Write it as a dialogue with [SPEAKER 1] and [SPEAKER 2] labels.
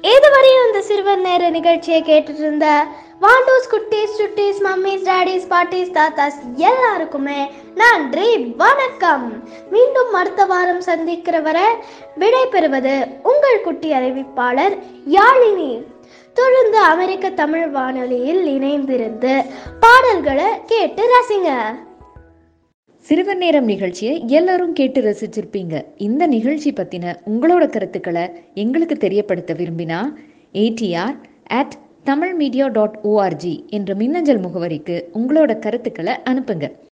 [SPEAKER 1] இதுவரையும் இந்த சிறுவர் நேர நிகழ்ச்சியை கேட்டுட்டு இருந்த வாண்டூஸ் குட்டீஸ் சுட்டீஸ் மம்மிஸ் டாடிஸ் பாட்டிஸ் தாத்தாஸ் எல்லாருக்குமே நன்றி வணக்கம் மீண்டும் அடுத்த வாரம் சந்திக்கிற வரை விடை பெறுவது உங்கள் குட்டி அறிவிப்பாளர் யாழினி தொடர்ந்து அமெரிக்க தமிழ் வானொலியில் இணைந்திருந்து பாடல்களை கேட்டு ரசிங்க
[SPEAKER 2] சிறுவர் நேரம் நிகழ்ச்சியை எல்லாரும் கேட்டு ரசிச்சிருப்பீங்க இந்த நிகழ்ச்சி பத்தின உங்களோட கருத்துக்களை எங்களுக்கு தெரியப்படுத்த விரும்பினா ADR at Tamil media dot ORG என்ற மின்னஞ்சல் முகவரிக்கு உங்களோட கருத்துக்களை அனுப்புங்க